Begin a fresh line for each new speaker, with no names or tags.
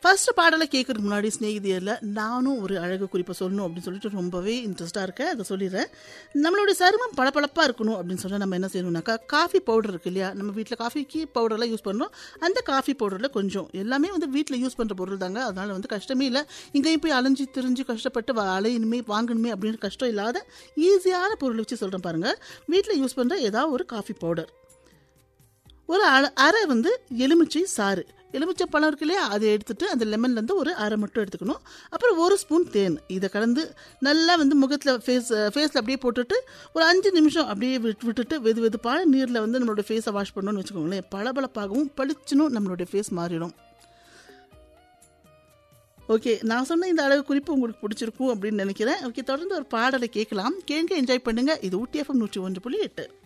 first பாடலை கேட்கறதுக்கு முன்னாடி ஸ்நேகிதியரில் நானும் ஒரு அழகு குறிப்பை சொல்லணும் அப்படின்னு சொல்லிட்டு ரொம்பவே இன்ட்ரெஸ்டாக இருக்கேன் அதை சொல்லிடுறேன் நம்மளுடைய சருமம் பளபளப்பாக இருக்கணும் அப்படின்னு சொன்னால் நம்ம என்ன செய்யணும்னாக்கா காஃபி பவுடர் இருக்கு இல்லையா நம்ம வீட்டில் காஃபிக்கு பவுடர்லாம் யூஸ் பண்ணுறோம் அந்த காஃபி பவுடரில் கொஞ்சம் எல்லாமே வந்து வீட்டில் யூஸ் பண்ணுற பொருள் தாங்க அதனால் வந்து கஷ்டமே இல்லை இங்கேயும் போய் அலைஞ்சு திரிஞ்சு கஷ்டப்பட்டு வா- அலையணுமே வாங்கணுமே அப்படின்னு கஷ்டம் இல்லாத ஈஸியான பொருள் வச்சு சொல்கிறேன் பாருங்கள் வீட்டில் யூஸ் பண்ணுற ஏதாவது ஒரு காஃபி பவுடர் ஒரு அர- அரை வந்து எலுமிச்சை சாறு எலுமிச்சை பழம் இருக்கு இல்லையா அதை எடுத்துட்டு அந்த லெமன்லேருந்து ஒரு அரை மட்டும் எடுத்துக்கணும் அப்புறம் ஒரு ஸ்பூன் தேன் இதை கலந்து நல்லா வந்து முகத்தில் ஃபேஸ் ஃபேஸில் அப்படியே போட்டுட்டு ஒரு அஞ்சு நிமிஷம் அப்படியே விட்டு விட்டுட்டு வெது வெதுப்பான நீரில் வந்து நம்மளோட ஃபேஸை வாஷ் பண்ணணும்னு வச்சுக்கோங்களேன் பளபளப்பாகவும் பளிச்சுனும் நம்மளுடைய ஃபேஸ் மாறிடும் ஓகே நான் சொன்ன இந்த அழகு குறிப்பு உங்களுக்கு பிடிச்சிருக்கும் அப்படின்னு நினைக்கிறேன் ஓகே தொடர்ந்து ஒரு பாடலை கேட்கலாம் கேட்க என்ஜாய் பண்ணுங்க இது ஊட்டி எஃப்எம் நூற்றி ஒன்று புள்ளி எட்டு